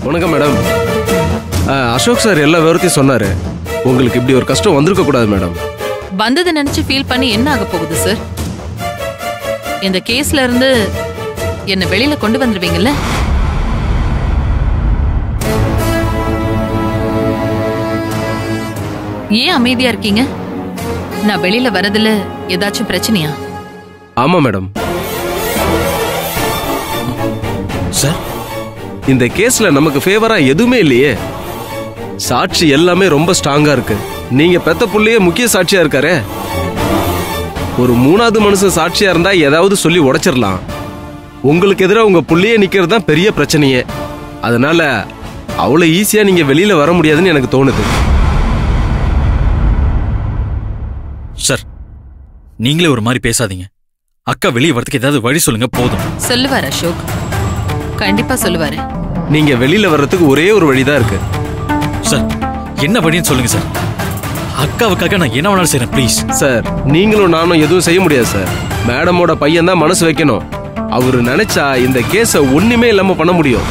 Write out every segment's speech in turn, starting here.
வணக்கம் மேடம் ஆ, அசோக் சார் எல்லா விவரத்தையும் சொன்னாரு உங்களுக்கு இப்படி ஒரு கஷ்டம் வந்திருக்க கூடாது மேடம் வந்ததை நினைச்சு ஃபீல் பண்ணி என்ன ஆக போகுது சார் இந்த கேஸ்ல இருந்து என்ன வெளியில கொண்டு வந்துருவீங்கல்ல ஏன் அமைதியா இருக்கீங்க நான் வெளியில வரதுல ஏதாச்சும் பிரச்சனையா ஆமா மேடம் சார் இந்த கேஸ்ல நமக்கு ஃபேவரா எதுவுமே இல்லையே சாட்சி எல்லாமே ரொம்ப ஸ்ட்ராங்கா இருக்கு நீங்க பெத்த புள்ளையே முக்கிய சாட்சியா இருக்காரே ஒரு மூணாவது மனுஷன் சாட்சியா இருந்தா ஏதாவது சொல்லி உடைச்சிடலாம் உங்களுக்கு எதிராக உங்க புள்ளையே நிக்கிறது தான் பெரிய பிரச்சனையே அதனால அவ்வளவு ஈஸியா நீங்க வெளியில வர முடியாதுன்னு எனக்கு தோணுது சார் நீங்களே ஒரு மாதிரி பேசாதீங்க அக்கா வெளியே வரதுக்கு ஏதாவது வழி சொல்லுங்க போதும் சொல்லுவார் அசோக் கண்டிப்பா சொல்லுவாரு நீங்க வெளியில வர்றதுக்கு ஒரே ஒரு வழிதான் இருக்கு சார் என்ன வழின்னு சொல்லுங்க சார் அக்காவுக்காக நான் என்ன வேணாலும் செய்றேன் ப்ளீஸ் சார் நீங்களும் நானும் எதுவும் செய்ய முடியாது சார் மேடமோட பையன் தான் மனசு வைக்கணும் அவரு நினைச்சா இந்த கேஸை ஒண்ணுமே இல்லாம பண்ண முடியும்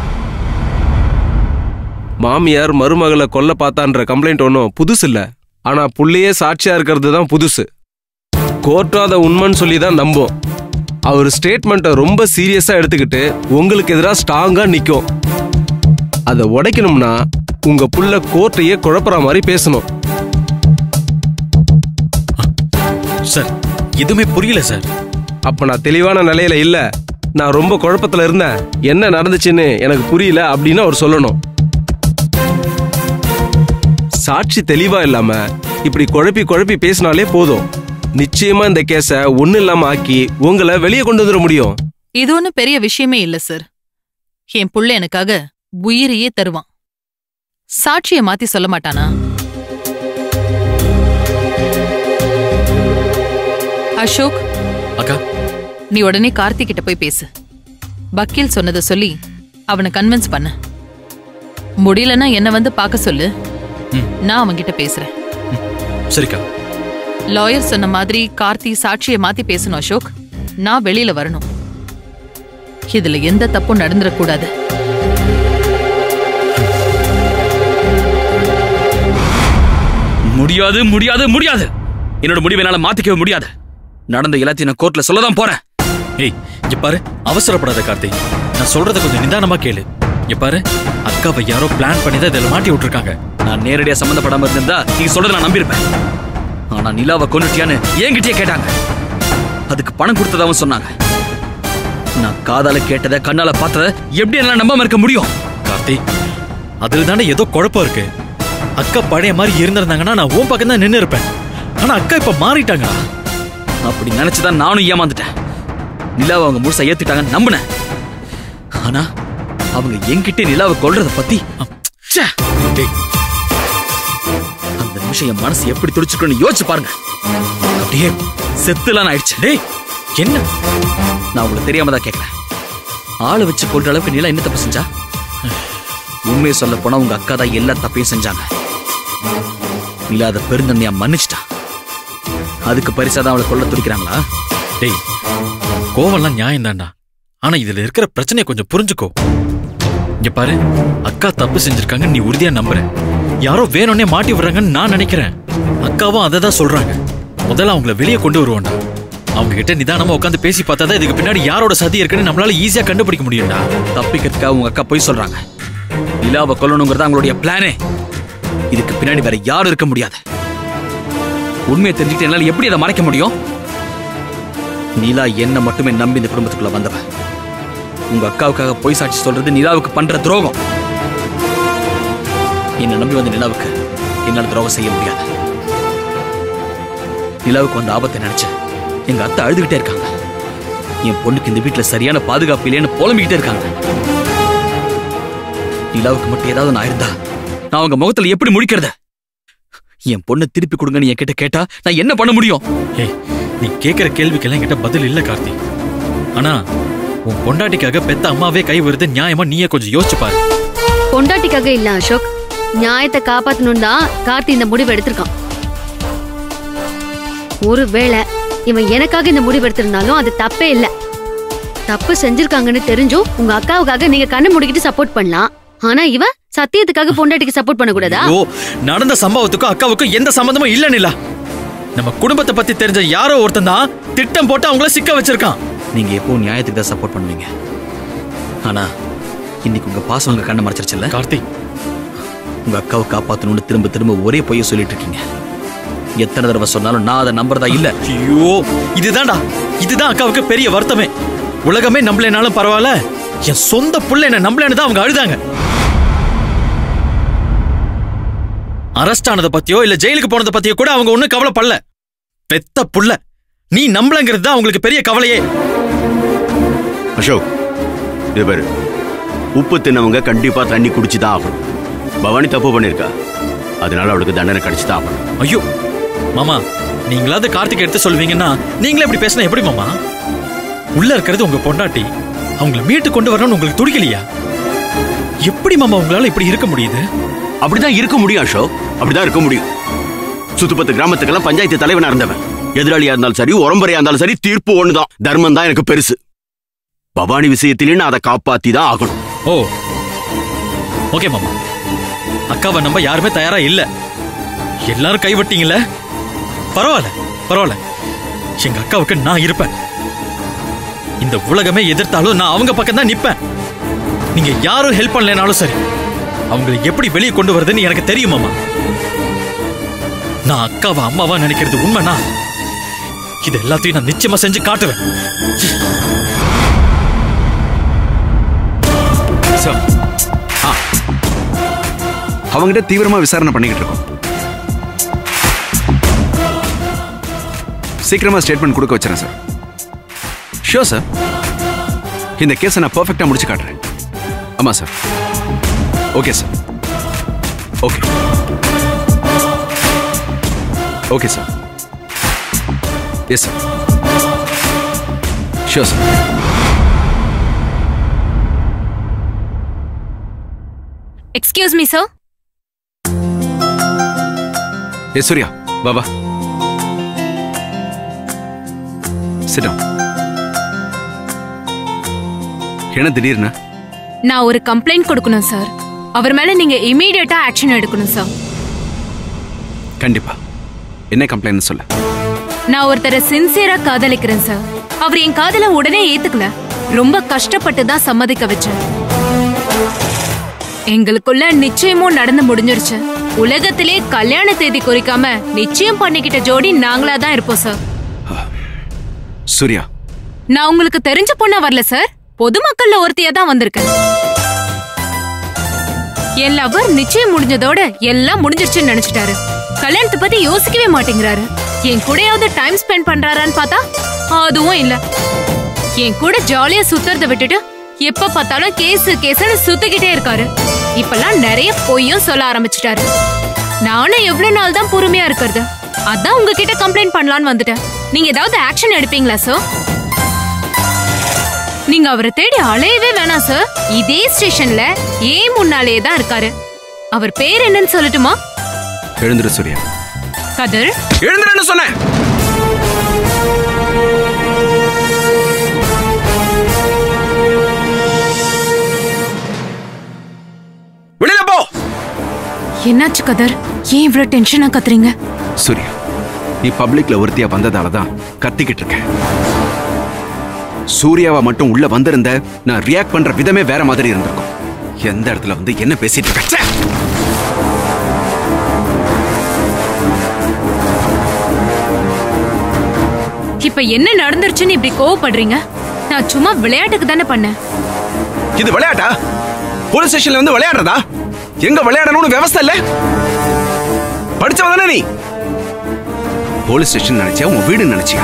மாமியார் மருமகளை கொல்ல பார்த்தான்ற கம்ப்ளைண்ட் ஒன்றும் புதுசு இல்ல ஆனா புள்ளையே சாட்சியா இருக்கிறது தான் புதுசு கோர்ட்டும் அதை உண்மைன்னு சொல்லி தான் நம்பும் அவர் ஸ்டேட்மெண்ட்டை ரொம்ப சீரியஸா எடுத்துக்கிட்டு உங்களுக்கு எதிராக ஸ்ட்ராங்கா நிற்கும் அதை உடைக்கணும்னா உங்க புள்ள கோர்ட்டையே குழப்புற மாதிரி பேசணும் சார் எதுவுமே புரியல சார் அப்ப நான் தெளிவான நிலையில இல்ல நான் ரொம்ப குழப்பத்துல இருந்தேன் என்ன நடந்துச்சுன்னு எனக்கு புரியல அப்படின்னு அவர் சொல்லணும் சாட்சி தெளிவா இல்லாம இப்படி குழப்பி குழப்பி பேசினாலே போதும் நிச்சயமா இந்த கேஸ ஒண்ணு இல்லாம ஆக்கி உங்களை வெளியே கொண்டு வந்துட முடியும் இது ஒன்றும் பெரிய விஷயமே இல்ல சார் என் புள்ள எனக்காக உயிரையே தருவான் சாட்சியை மாத்தி சொல்ல மாட்டானா அசோக் அக்கா நீ உடனே கார்த்திக் கிட்ட போய் பேசு வக்கீல் சொன்னதை சொல்லி அவனை கன்வின்ஸ் பண்ண முடியலன்னா என்ன வந்து பார்க்க சொல்லு ம். நான் அவன்கிட்ட பேசுறேன் சரிக்கா லாயர் சொன்ன மாதிரி கார்த்தி சாட்சியை மாத்தி பேசணும் அசோக் நான் வெளியில வரணும் இதுல எந்த தப்பும் நடந்துடக்கூடாது முடியாது முடியாது முடியாது என்னோட முடிவை என்னால மாத்திக்கவே முடியாது நடந்த எல்லாத்தையும் நான் கோர்ட்ல சொல்லதான் போறேன் ஏய் இங்க பாரு அவசரப்படாத கார்த்திக் நான் சொல்றத கொஞ்சம் நிதானமா கேளு இங்க பாரு அக்காவை யாரோ பிளான் பண்ணி தான் இதில் மாட்டி விட்டுருக்காங்க நான் நேரடியா சம்மந்தப்படாம இருந்திருந்தா நீங்க சொல்றத நான் நம்பியிருப்பேன் ஆனா நிலாவை கொண்டுட்டியான்னு என்கிட்டயே கேட்டாங்க அதுக்கு பணம் கொடுத்ததாவும் சொன்னாங்க நான் காதால கேட்டதை கண்ணால பார்த்ததை எப்படி என்னால நம்பாம இருக்க முடியும் கார்த்திக் அதுல தானே ஏதோ குழப்பம் இருக்கு அக்கா பழைய மாதிரி இருந்திருந்தாங்கன்னா நான் உன் பக்கம் தான் நின்று இருப்பேன் ஆனா அக்கா இப்ப மாறிட்டாங்களா அப்படி நினைச்சுதான் நானும் ஏமாந்துட்டேன் நிலாவை அவங்க முழுசா ஏத்துட்டாங்கன்னு நம்பினேன் ஆனா அவங்க என்கிட்ட நிலாவை கொல்றத பத்தி ச்சே! டேய், அந்த நிமிஷம் என் மனசு எப்படி துடிச்சிருக்குன்னு யோசிச்சு பாருங்க அப்படியே செத்துலாம் ஆயிடுச்சு டேய் என்ன நான் உங்களுக்கு தெரியாம தான் கேட்கறேன் ஆளை வச்சு கொல்ற அளவுக்கு நிலா என்ன தப்பு செஞ்சா உண்மையை சொல்ல போனா உங்க அக்கா தான் எல்லா தப்பையும் செஞ்சாங்க நிலா அதை பெருந்தன்மையா மன்னிச்சிட்டா அதுக்கு பரிசா தான் அவளை கொல்ல துடிக்கிறாங்களா டேய் கோவம்லாம் நியாயம் தான்டா ஆனா இதுல இருக்கிற பிரச்சனையை கொஞ்சம் புரிஞ்சுக்கோ இங்க பாரு அக்கா தப்பு செஞ்சிருக்காங்க நீ உறுதியா நம்புற யாரோ வேணும்னே மாட்டி விடுறாங்கன்னு நான் நினைக்கிறேன் அக்காவும் அதை தான் சொல்றாங்க முதல்ல அவங்கள வெளியே கொண்டு வருவோம்டா அவங்க கிட்ட நிதானமா உட்காந்து பேசி பார்த்தா தான் இதுக்கு பின்னாடி யாரோட சதி இருக்குன்னு நம்மளால ஈஸியா கண்டுபிடிக்க முடியும்டா தப்பிக்கிறதுக்காக உங்க அக்கா போய் சொல்றாங்க நிலாவை கொல்லணுங்கிறது அவங்களுடைய பிளானே இதுக்கு பின்னாடி வேற யாரும் இருக்க முடியாது உண்மையை தெரிஞ்சுக்கிட்டு என்னால எப்படி அதை மறைக்க முடியும் நிலா என்ன மட்டுமே நம்பி இந்த குடும்பத்துக்குள்ள வந்தவ உங்க அக்காவுக்காக பொய் சாட்சி சொல்றது நிலாவுக்கு பண்ற துரோகம் என்ன நம்பி வந்த நிலாவுக்கு என்னால துரோகம் செய்ய முடியாது நிலாவுக்கு வந்த ஆபத்தை நினைச்சு எங்க அத்தை அழுதுகிட்டே இருக்காங்க என் பொண்ணுக்கு இந்த வீட்டுல சரியான பாதுகாப்பு இல்லைன்னு புலம்பிக்கிட்டே இருக்காங்க நிலாவுக்கு மட்டும் ஏதாவது நான் இருந்தா நான் அவங்க முகத்துல எப்படி முடிக்கிறது என் பொண்ணை திருப்பி கொடுங்கன்னு என்கிட்ட கேட்டா நான் என்ன பண்ண முடியும் ஏய் நீ கேக்குற கேள்விக்கெல்லாம் என்கிட்ட பதில் இல்ல கார்த்தி ஆனா உன் பொண்டாட்டிக்காக பெத்த அம்மாவே கை வருது நியாயமா நீயே கொஞ்சம் யோசிச்சு பாரு பொண்டாட்டிக்காக இல்ல அசோக் நியாயத்தை காப்பாத்தணும் தான் கார்த்தி இந்த முடிவு எடுத்திருக்கான் ஒருவேளை இவன் எனக்காக இந்த முடிவு எடுத்திருந்தாலும் அது தப்பே இல்ல தப்பு செஞ்சிருக்காங்கன்னு தெரிஞ்சும் உங்க அக்காவுக்காக நீங்க கண்ணை மூடிக்கிட்டு சப்போர்ட் பண்ணலாம் ஆனா இவ சத்தியத்துக்காக பொண்டாட்டிக்கு சப்போர்ட் பண்ணக்கூடாதா ஓ நடந்த சம்பவத்துக்கும் அக்காவுக்கும் எந்த சம்பந்தமும் இல்ல நிலா நம்ம குடும்பத்தை பத்தி தெரிஞ்ச யாரோ ஒருத்தன் தான் திட்டம் போட்டு அவங்கள சிக்க வச்சிருக்கான் நீங்க எப்பவும் நியாயத்துக்கு தான் சப்போர்ட் பண்ணுவீங்க ஆனா இன்னைக்கு உங்க பாசம் உங்க கண்ணை மறைச்சிருச்சுல்ல கார்த்திக் உங்க அக்காவை காப்பாத்தணும்னு திரும்ப திரும்ப ஒரே பொய்ய சொல்லிட்டு இருக்கீங்க எத்தனை தடவை சொன்னாலும் நான் அதை நம்புறதா இல்ல ஐயோ இதுதான்டா இதுதான் அக்காவுக்கு பெரிய வருத்தமே உலகமே நம்பலைனாலும் பரவாயில்ல என் சொந்த புள்ள என்ன நம்பலன்னு தான் அவங்க அழுதாங்க அரெஸ்ட் ஆனதை பத்தியோ இல்ல ஜெயிலுக்கு போனதை பத்தியோ கூட அவங்க ஒண்ணும் கவலைப்படல பெத்த புள்ள நீ நம்பலங்கிறது தான் அவங்களுக்கு பெரிய கவலையே அசோக் இது பாரு உப்பு தின்னவங்க கண்டிப்பா தண்ணி குடிச்சுதான் ஆகணும் பவானி தப்பு பண்ணிருக்கா அதனால அவளுக்கு தண்டனை கிடைச்சுதான் ஆகணும் ஐயோ மாமா நீங்களாவது கார்த்திக் எடுத்து சொல்லுவீங்கன்னா நீங்களே இப்படி பேசினா எப்படி மாமா உள்ள இருக்கிறது உங்க பொண்டாட்டி அவங்கள மீட்டு கொண்டு வரணும்னு உங்களுக்கு துடிக்கலையா எப்படி மாமா உங்களால இப்படி இருக்க முடியுது அப்படிதான் இருக்க முடியும் அசோக் அப்படிதான் இருக்க முடியும் சுத்துப்பத்து கிராமத்துக்கெல்லாம் பஞ்சாயத்து தலைவனா இருந்தவன் எதிராளியா இருந்தாலும் சரி உரம்பரையா இருந்தாலும் சரி தீர்ப்பு ஒண்ணுதான் தர்மம் தான் எனக்கு பெருசு பவானி விஷயத்திலே நான் அதை காப்பாத்தி தான் ஆகணும் ஓ ஓகே மாமா அக்காவை நம்ப யாருமே தயாரா இல்ல எல்லாரும் கைவிட்டீங்கல்ல பரவாயில்ல பரவாயில்ல எங்க அக்காவுக்கு நான் இருப்பேன் இந்த உலகமே எதிர்த்தாலும் நான் அவங்க பக்கம் தான் நிப்பேன் நீங்க யாரும் ஹெல்ப் பண்ணலைனாலும் சரி அவங்களை எப்படி வெளியே கொண்டு வருதுன்னு எனக்கு தெரியும் மாமா நான் அக்காவை அம்மாவா நினைக்கிறது உண்மைனா இது எல்லாத்தையும் நான் நிச்சயமா செஞ்சு காட்டுவேன் சார் ஆ அவங்ககிட்ட தீவிரமா விசாரணை பண்ணிக்கிட்டு இருக்கோம் சீக்கிரமா ஸ்டேட்மெண்ட் கொடுக்க வச்சுறேன் சார் ஷியோர் சார் இந்த கேஸை நான் பர்ஃபெக்டா முடிச்சு காட்டுறேன் ஆமா sir okay sir okay okay sir yes sir sure sir excuse me sir ஏ சூர்யா வா வா சிட் டவுன் என்ன திடீர்னு நான் ஒரு கம்ப்ளைண்ட் கொடுக்கணும் சார் அவர் மேல நீங்க இமீடியட்டா ஆக்ஷன் எடுக்கணும் சார் கண்டிப்பா என்ன கம்ப்ளைண்ட் சொல்லு நான் ஒருத்தரை சின்சியரா காதலிக்கிறேன் சார் அவர் என் காதல உடனே ஏத்துக்கல ரொம்ப கஷ்டப்பட்டு தான் சம்மதிக்க வச்சேன் எங்களுக்குள்ள நிச்சயமும் நடந்து முடிஞ்சிருச்சு உலகத்திலே கல்யாண தேதி குறிக்காம நிச்சயம் பண்ணிக்கிட்ட ஜோடி நாங்களா தான் இருப்போம் சார் சூர்யா நான் உங்களுக்கு தெரிஞ்ச பொண்ணா வரல சார் பொதுமக்கள்ல ஒருத்தியா தான் வந்திருக்கேன் என் லவர் நிச்சயம் முடிஞ்சதோட எல்லாம் முடிஞ்சிருச்சுன்னு நினைச்சிட்டாரு கல்யாணத்தை பத்தி யோசிக்கவே மாட்டேங்கிறாரு என் கூடயாவது டைம் ஸ்பெண்ட் பண்றாரான்னு பார்த்தா அதுவும் இல்ல என் கூட ஜாலியா சுத்துறத விட்டுட்டு எப்ப பார்த்தாலும் கேஸ் கேஸ்னு சுத்திக்கிட்டே இருக்காரு இப்பெல்லாம் நிறைய பொய்யும் சொல்ல ஆரம்பிச்சிட்டாரு நானும் எவ்வளவு நாள் தான் பொறுமையா இருக்கிறது அதான் உங்ககிட்ட கம்ப்ளைண்ட் பண்ணலான்னு வந்துட்டேன் நீங்க ஏதாவது ஆக்ஷன் எடுப்பீங்களா சார் நீங்க அவரை தேடி அலையவே வேணாம் சார் இதே ஸ்டேஷன்ல ஏன் முன்னாலேயே தான் இருக்காரு அவர் பேர் என்னன்னு சொல்லட்டுமா எழுந்துரு சூர்யா கதிர் எழுந்துருன்னு சொன்னேன் வெளியில போ என்னாச்சு கதர் ஏன் இவ்வளவு டென்ஷனா கத்துறீங்க சூர்யா நீ பப்ளிக்ல ஒருத்தியா வந்ததால தான் கத்திக்கிட்டு இருக்கேன் சூர்யாவை மட்டும் உள்ள வந்திருந்த நான் ரியாக்ட் பண்ற விதமே வேற மாதிரி இருந்திருக்கும் எந்த இடத்துல வந்து என்ன பேசிட்டு இருக்க ச்சே! இப்ப என்ன நடந்துருச்சுன்னு இப்படி கோவப்படுறீங்க நான் சும்மா விளையாட்டுக்கு தானே பண்ணேன் இது விளையாட்டா போலீஸ் ஸ்டேஷன்ல வந்து விளையாடுறதா எங்க விளையாடணும்னு விவஸ்தை இல்ல படிச்சவ தானே நீ போலீஸ் ஸ்டேஷன் நினைச்சியா உன் வீடு நினைச்சியா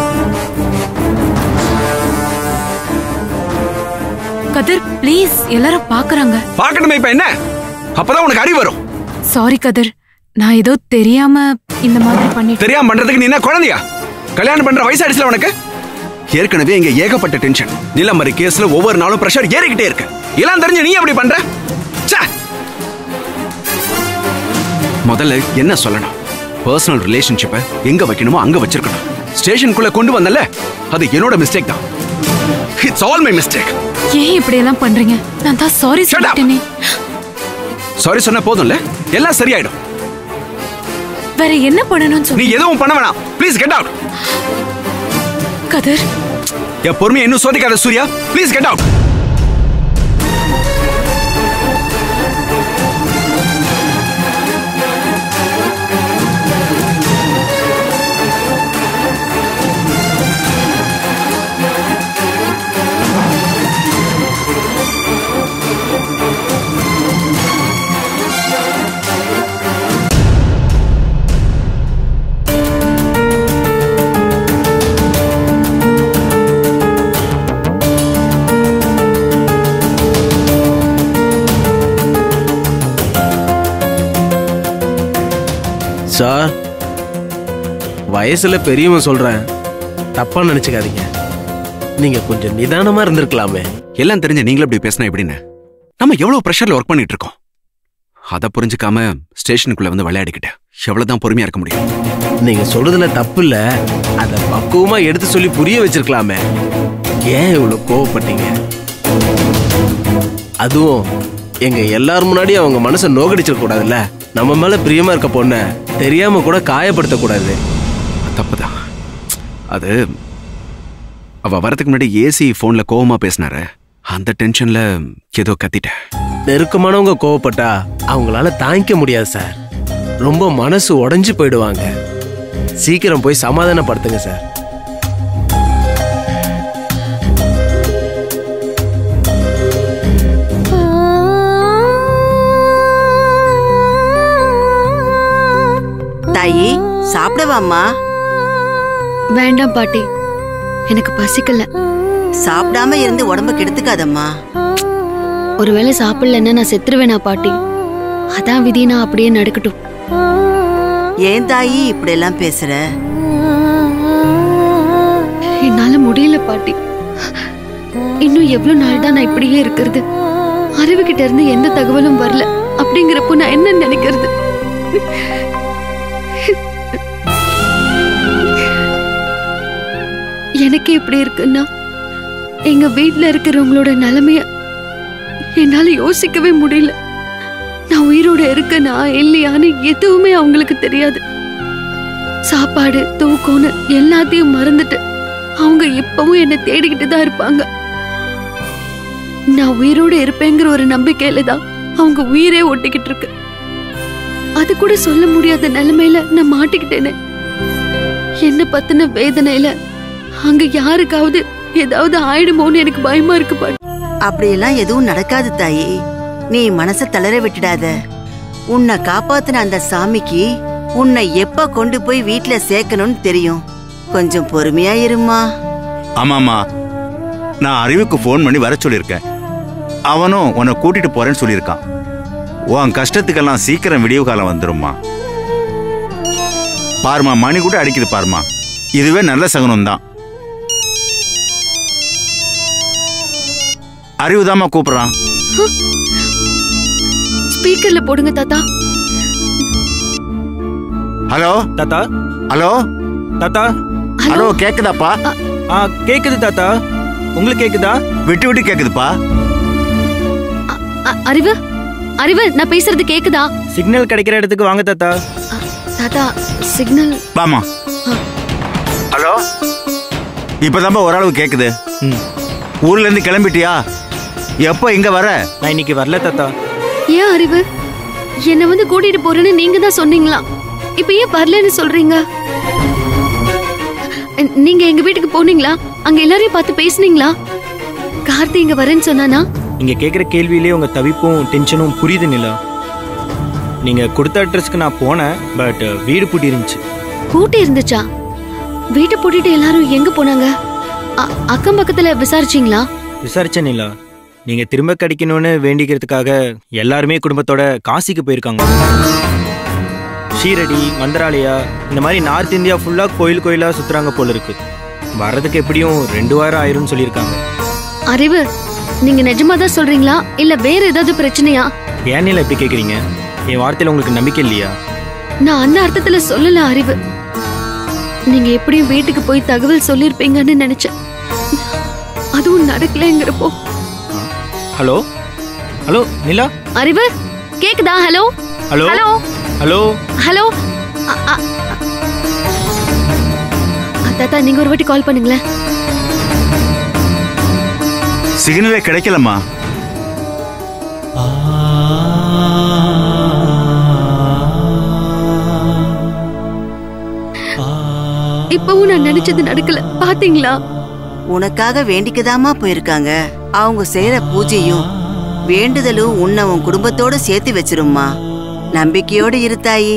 கதிர் ப்ளீஸ் எல்லாரும் பாக்குறாங்க பார்க்கணுமே இப்ப என்ன அப்பதான் உனக்கு அறிவு வரும் சாரி கதிர் நான் ஏதோ தெரியாம இந்த மாதிரி பண்ணிட்டேன் தெரியாம பண்றதுக்கு நீ என்ன குழந்தையா கல்யாணம் பண்ற வயசாயிடுச்சுல உனக்கு ஏற்கனவே இங்க ஏகப்பட்ட டென்ஷன் நிலமரி கேஸ்ல ஒவ்வொரு நாளும் பிரஷர் ஏறிக்கிட்டே இருக்கு எல்லாம் தெரிஞ்சு நீ அப்படி பண்ற ச்சே! முதல்ல என்ன சொல்லணும் பர்சனல் ரிலேஷன்ஷிப்பை எங்க வைக்கணுமோ அங்க வச்சிருக்கணும் ஸ்டேஷனுக்குள்ள கொண்டு வந்தல அது என்னோட மிஸ்டேக் தான் இட்ஸ் ஆல் மை மிஸ்டேக் ஏன் இப்படி எல்லாம் பண்றீங்க நான் தான் சாரி Shut up. சொல்லிட்டேனே சாரி சொன்னா போதும்ல எல்லாம் சரியாயிடும் வேற என்ன பண்ணணும்னு நீ சொல்லு எதுவும் பண்ண வேணாம் ப்ளீஸ் கெட் அவுட் கதிர் என் பொறுமையை இன்னும் சோதிக்காத Surya please get out sir வயசுல பெரியவன் சொல்றேன் தப்பா நினைச்சுக்காதீங்க நீங்க கொஞ்சம் நிதானமா இருந்திருக்கலாமே எல்லாம் தெரிஞ்ச நீங்களும் இப்படி பேசினா எப்படின்னு நம்ம எவ்வளவு ப்ரெஷர்ல ஒர்க் பண்ணிட்டு இருக்கோம் அதை புரிஞ்சுக்காம ஸ்டேஷனுக்குள்ள வந்து விளையாடிக்கிட்டேன் எவ்வளவுதான் பொறுமையா இருக்க முடியும் நீங்க சொல்றதுல தப்பு இல்ல அத பக்குவமா எடுத்து சொல்லி புரிய வச்சிருக்கலாமே ஏன் இவ்வளவு கோவப்பட்டீங்க அதுவும் எங்க எல்லார் முன்னாடி அவங்க மனசை நோகடிச்சிட கூடாதுல்ல நம்ம மேல பிரியமா இருக்க பொண்ண தெரியாம கூட காயப்படுத்த கூடாது தப்புதான் அது அவ வரதுக்கு முன்னாடி ஏசி போன்ல கோவமா பேசினாரு அந்த டென்ஷன்ல ஏதோ கத்திட்டேன் நெருக்கமானவங்க கோவப்பட்டா அவங்களால தாங்கிக்க முடியாது சார் ரொம்ப மனசு உடைஞ்சு போயிடுவாங்க சீக்கிரம் போய் சமாதானப்படுத்துங்க சார் தாயி சாப்பிடவாம்மா வேண்டாம் பாட்டி எனக்கு பசிக்கல சாப்பிடாம இருந்து உடம்ப கெடுத்துக்காதம்மா ஒருவேளை சாப்பிடலன்னா நான் செத்துருவேனா பாட்டி அதான் விதி நான் அப்படியே நடக்கட்டும் ஏன் தாயி இப்படி எல்லாம் பேசுற என்னால முடியல பாட்டி இன்னும் எவ்வளவு நாள் தான் நான் இப்படியே இருக்கிறது அறிவு கிட்ட இருந்து எந்த தகவலும் வரல அப்படிங்கிறப்போ நான் என்ன நினைக்கிறது எனக்கு எப்படி இருக்குன்னா எங்க வீட்ல இருக்கிறவங்களோட நிலைமைய என்னால யோசிக்கவே முடியல நான் உயிரோட இருக்கனா இல்லையான்னு எதுவுமே அவங்களுக்கு தெரியாது சாப்பாடு தூக்கம்னு எல்லாத்தையும் மறந்துட்டு அவங்க இப்பவும் என்ன தேடிக்கிட்டு தான் இருப்பாங்க நான் உயிரோட இருப்பேங்கிற ஒரு நம்பிக்கையில தான் அவங்க உயிரே ஒட்டிக்கிட்டு இருக்கு அது கூட சொல்ல முடியாத நிலைமையில நான் மாட்டிக்கிட்டேனே என்ன பத்தின வேதனையில அங்க யாருக்காவது ஏதாவது ஆயிடுமோன்னு எனக்கு பயமா இருக்கு பாட்டி அப்படியெல்லாம் எதுவும் நடக்காது தாயி நீ மனச தளர விட்டுடாத உன்னை காப்பாத்தின அந்த சாமிக்கு உன்னை எப்ப கொண்டு போய் வீட்ல சேர்க்கணும்னு தெரியும் கொஞ்சம் பொறுமையா இருமா ஆமாமா நான் அறிவுக்கு ஃபோன் பண்ணி வர சொல்லியிருக்கேன் அவனும் உன்னை கூட்டிட்டு போறேன்னு சொல்லியிருக்கான் உன் கஷ்டத்துக்கெல்லாம் சீக்கிரம் விடிவு காலம் வந்துரும்மா பாருமா மணி கூட அடிக்குது பாருமா இதுவே நல்ல சகுனம் தான் அறிவுதாம்மா கூப்பிடுறான் ஸ்பீக்கர்ல போடுங்க தாத்தா ஹலோ தாத்தா ஹலோ தாத்தா ஹலோ கேக்குதாப்பா ஆ கேக்குது தாத்தா உங்களுக்கு கேக்குதா விட்டு விட்டு கேக்குதுப்பா அ- அறிவு அறிவு நான் பேசுறது கேக்குதா சிக்னல் கிடைக்கிற இடத்துக்கு வாங்க தாத்தா தாத்தா சிக்னல் வாமா ஹலோ இப்பதான்ப்பா ஓரளவு கேக்குது ம் ஊர்ல இருந்து கிளம்பிட்டியா எப்போ இங்க வர நான் இன்னைக்கு வரல தாத்தா ஏன் அறிவு என்ன வந்து கூட்டிட்டு போறேன்னு நீங்க தான் சொன்னீங்களா இப்ப ஏன் வரலன்னு சொல்றீங்க அ- நீங்க எங்க வீட்டுக்கு போனீங்களா அங்க எல்லாரையும் பார்த்து பேசுனீங்களா கார்த்தி இங்க வரேன்னு சொன்னானா நீங்க கேக்குற கேள்வியிலே உங்க தவிப்பும் டென்ஷனும் புரியுது நிலா நீங்க கொடுத்த அட்ரஸ்க்கு நான் போனேன் பட் வீடு பூட்டி இருந்துச்சு பூட்டி இருந்துச்சா வீட்டை பூட்டிட்டு எல்லாரும் எங்க போனாங்க அ- அக்கம் பக்கத்துல விசாரிச்சீங்களா விசாரிச்சேன் நிலா நீங்க திரும்ப கிடைக்கணும்னு வேண்டிக்கிறதுக்காக எல்லாருமே குடும்பத்தோட காசிக்கு போயிருக்காங்க ஷீரடி மந்திராலயா இந்த மாதிரி நார்த் இந்தியா ஃபுல்லா கோயில் கோயிலா சுத்துறாங்க போல இருக்கு வர்றதுக்கு எப்படியும் ரெண்டு வாரம் ஆயிரும்னு சொல்லியிருக்காங்க அறிவு நீங்க நிஜமா தான் சொல்றீங்களா இல்ல வேற ஏதாவது பிரச்சனையா ஏன் நிலா எப்படி கேக்குறீங்க என் வார்த்தையில உங்களுக்கு நம்பிக்கை இல்லையா நான் அந்த அர்த்தத்துல சொல்லல அறிவு நீங்க எப்படியும் வீட்டுக்கு போய் தகவல் சொல்லிருப்பீங்கன்னு நினைச்சேன் அதுவும் நடக்கலைங்கிறப்போ ஹலோ ஹலோ நிலா அறிவு கேக்குதா hello hello hello hello hello அ- அ- அ, தாத்தா நீங்க ஒரு வாட்டி கால் பண்ணுங்களேன் சிக்னலே கிடைக்கலம்மா இப்பவும் நான் நினைச்சது நடக்கல பாத்தீங்களா உனக்காக வேண்டிக்கதாமா போயிருக்காங்க அவங்க செய்யற பூஜையும் வேண்டுதலும் உன்னை உன் குடும்பத்தோட சேர்த்து வச்சிரும்மா நம்பிக்கையோடு இரு தாயி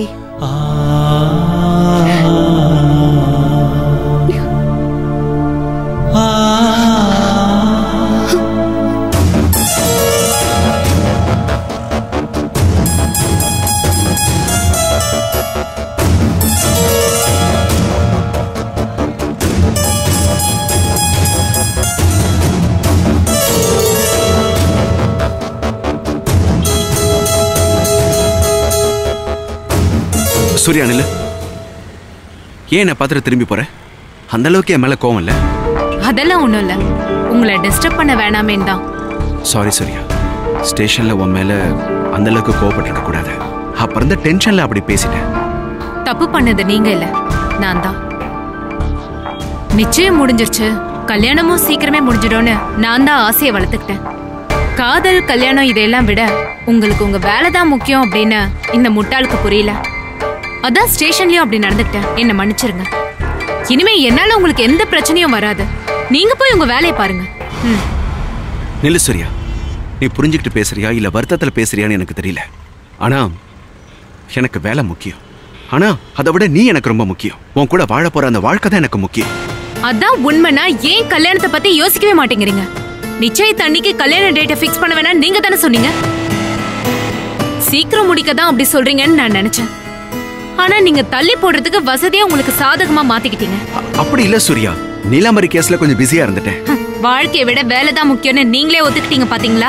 சூர்யா நில்லு ஏன் என்னை பார்த்துட்டு திரும்பி போற அந்த அளவுக்கு என் மேல கோவம் இல்ல அதெல்லாம் ஒண்ணும் இல்ல உங்களை டிஸ்டர்ப் பண்ண வேணாமேன்னு தான் சாரி சூர்யா ஸ்டேஷன்ல உன் மேல அந்த அளவுக்கு கோவப்பட்டிருக்க கூடாது அப்ப இருந்த டென்ஷன்ல அப்படி பேசிட்டேன் தப்பு பண்ணது நீங்க இல்ல நான் தான் நிச்சயம் முடிஞ்சிருச்சு கல்யாணமும் சீக்கிரமே முடிஞ்சிடும்னு நான் தான் ஆசையை வளர்த்துக்கிட்டேன் காதல் கல்யாணம் இதையெல்லாம் விட உங்களுக்கு உங்க வேலை தான் முக்கியம் அப்படின்னு இந்த முட்டாளுக்கு புரியல அதான் ஸ்டேஷன்லயும் அப்படி நடந்துக்கிட்டேன் என்ன மன்னிச்சிருங்க இனிமே என்னால உங்களுக்கு எந்த பிரச்சனையும் வராது நீங்க போய் உங்க வேலையை பாருங்க ம் நில்லு சூர்யா நீ புரிஞ்சுக்கிட்டு பேசுறியா இல்ல வருத்தத்துல பேசுறியான்னு எனக்கு தெரியல ஆனா எனக்கு வேலை முக்கியம் ஆனா அதை விட நீ எனக்கு ரொம்ப முக்கியம் உன் கூட வாழ போற அந்த வாழ்க்கை தான் எனக்கு முக்கியம் அதான் உண்மைனா ஏன் கல்யாணத்தை பத்தி யோசிக்கவே மாட்டேங்கிறீங்க நிச்சயத்து அன்னைக்கு கல்யாண டேட்டை ஃபிக்ஸ் பண்ண வேணாம் நீங்க தானே சொன்னீங்க சீக்கிரம் முடிக்க தான் அப்படி சொல்றீங்கன்னு நான் நினைச்சேன் ஆனா நீங்க தள்ளி போடுறதுக்கு வசதியா உங்களுக்கு சாதகமா மாத்திக்கிட்டீங்க அ- அப்படி இல்ல சூர்யா நீலாம்பரி கேஸ்ல கொஞ்சம் பிஸியா இருந்துட்டேன் ஹம், வாழ்க்கையை விட வேலை தான் முக்கியம்னு நீங்களே ஒத்துக்கிட்டீங்க பாத்தீங்களா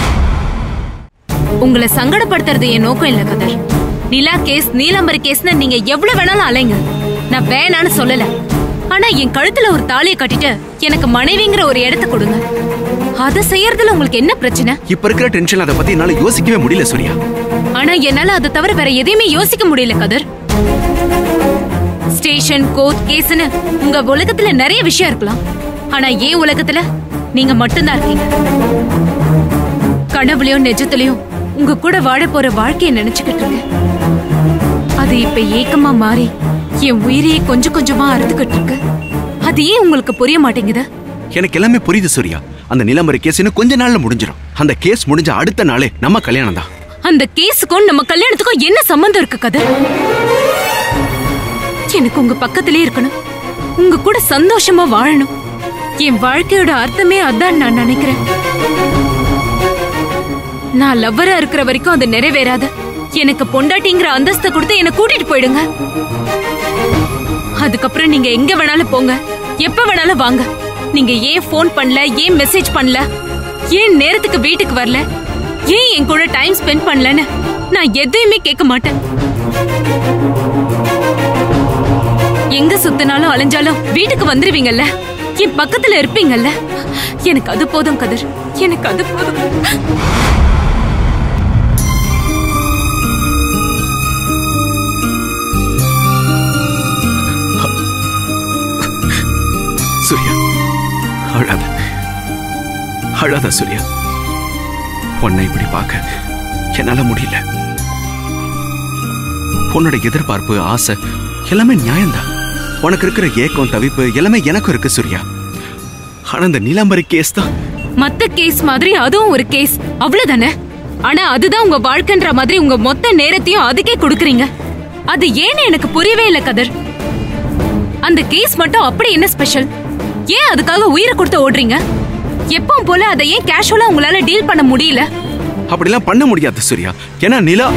உங்களை சங்கடப்படுத்துறது என் நோக்கம் இல்ல கதர் நிலா கேஸ் நீலாம்பரி கேஸ்னு நீங்க எவ்வளவு வேணாலும் அலைங்க நான் வேணான்னு சொல்லல ஆனா என் கழுத்துல ஒரு தாலியை கட்டிட்டு எனக்கு மனைவிங்கிற ஒரு இடத்த கொடுங்க அதை செய்யறதுல உங்களுக்கு என்ன பிரச்சனை இப்ப இருக்கிற டென்ஷன் அதை பத்தி என்னால யோசிக்கவே முடியல சூர்யா ஆனா என்னால அதை தவிர வேற எதையுமே யோசிக்க முடியல கதர் ஸ்டேஷன் கோர்ட் கேஸ்னு உங்க உலகத்துல நிறைய விஷயம் இருக்கலாம் ஆனா ஏன் உலகத்துல நீங்க மட்டும்தான் இருக்கீங்க கனவுலயும் நிஜத்துலயும் உங்க கூட வாழ போற வாழ்க்கைய நினைச்சுக்கிட்டு இருக்கேன் அது இப்ப ஏக்கமா மாறி என் உயிரையே கொஞ்சம் கொஞ்சமா அறுத்துக்கிட்டு இருக்கு அது ஏன் உங்களுக்கு புரிய மாட்டேங்குது எனக்கு எல்லாமே புரியுது சூர்யா அந்த நிலம்பரி கேஸ் இன்னும் கொஞ்ச நாள்ல முடிஞ்சிடும் அந்த கேஸ் முடிஞ்ச அடுத்த நாளே நம்ம கல்யாணம் தான் அந்த கேஸுக்கும் நம்ம கல்யாணத்துக்கும் என்ன சம்பந்தம் இருக்கு கதை எனக்கு உங்க பக்கத்திலே இருக்கணும் உங்க கூட சந்தோஷமா வாழணும் என் வாழ்க்கையோட அர்த்தமே அதான் நான் நினைக்கிறேன் நான் லவ்வரா இருக்கிற வரைக்கும் அது நிறைவேறாத எனக்கு பொண்டாட்டிங்கிற அந்தஸ்தை கொடுத்து என்ன கூட்டிட்டு போயிடுங்க அதுக்கப்புறம் நீங்க எங்க வேணாலும் போங்க எப்ப வேணாலும் வாங்க நீங்க ஏன் ஃபோன் பண்ணல ஏன் மெசேஜ் பண்ணல ஏன் நேரத்துக்கு வீட்டுக்கு வரல ஏன் என் கூட டைம் ஸ்பெண்ட் பண்ணலன்னு நான் எதையுமே கேட்க மாட்டேன் எங்க சுத்தினாலும் அலைஞ்சாலும் வீட்டுக்கு வந்துருவீங்கல்ல என் பக்கத்துல இருப்பீங்கல்ல எனக்கு அது போதும் கதிர் எனக்கு அது போதும் சூர்யா அழாத அழாத சூர்யா உன்னை இப்படி பார்க்க என்னால முடியல உன்னோட எதிர்பார்ப்பு ஆசை எல்லாமே நியாயம்தான் உனக்கு இருக்கிற ஏக்கம் தவிப்பு எல்லாமே எனக்கும் இருக்கு சூர்யா ஆனா இந்த நீலாம்பரி கேஸ் தான் மத்த கேஸ் மாதிரி அதுவும் ஒரு கேஸ் அவ்வளவுதானே ஆனா அதுதான் உங்க வாழ்க்கைன்ற மாதிரி உங்க மொத்த நேரத்தையும் அதுக்கே கொடுக்கறீங்க அது ஏன்னு எனக்கு புரியவே இல்ல கதர் அந்த கேஸ் மட்டும் அப்படி என்ன ஸ்பெஷல் ஏன் அதுக்காக உயிரை கொடுத்து ஓடுறீங்க எப்பவும் போல அதை ஏன் கேஷுவலா உங்களால டீல் பண்ண முடியல அப்படிலாம் பண்ண முடியாது சூர்யா ஏன்னா நிலா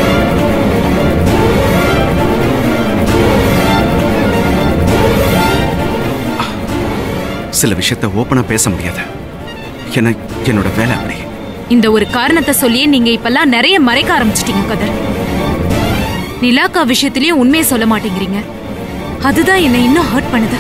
சில விஷயத்த ஓப்பனா பேச முடியாது ஏன்னா என்னோட வேலை அப்படி இந்த ஒரு காரணத்தை சொல்லியே நீங்க இப்பெல்லாம் நிறைய மறைக்க ஆரம்பிச்சிட்டீங்க கதர் நிலாக்கா விஷயத்திலயும் உண்மையை சொல்ல மாட்டேங்கிறீங்க அதுதான் என்னை இன்னும் ஹர்ட் பண்ணுது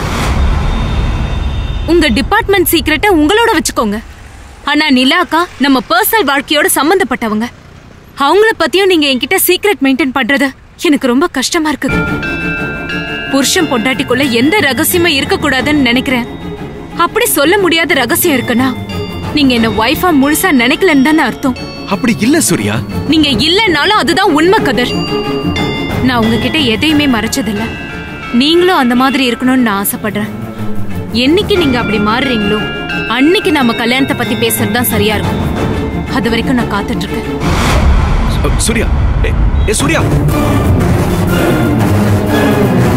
உங்க டிபார்ட்மெண்ட் சீக்ரெட்டை உங்களோட வச்சுக்கோங்க ஆனா நிலாக்கா நம்ம பர்சனல் வாழ்க்கையோட சம்பந்தப்பட்டவங்க அவங்கள பத்தியும் நீங்க என்கிட்ட சீக்ரெட் மெயின்டைன் பண்றது எனக்கு ரொம்ப கஷ்டமா இருக்கு புருஷன் பொண்டாட்டிக்குள்ள எந்த ரகசியமும் இருக்க கூடாதுன்னு நினைக்கிறேன் அப்படி சொல்ல முடியாத ரகசியம் இருக்குன்னா நீங்க என்ன ஒய்ஃபா முழுசா நினைக்கலன்னு தானே அர்த்தம் அப்படி இல்ல சூர்யா நீங்க இல்லைன்னாலும் அதுதான் உண்மை கதர் நான் உங்ககிட்ட எதையுமே மறைச்சதில்ல நீங்களும் அந்த மாதிரி இருக்கணும்னு நான் ஆசைப்படுறேன் என்னைக்கு நீங்க அப்படி மாறுறீங்களோ அன்னைக்கு நம்ம கல்யாணத்தை பத்தி பேசுறது தான் சரியா இருக்கும் அது வரைக்கும் நான் காத்துட்டு இருக்கேன் அ, சூர்யா ஏ, ஏ சூர்யா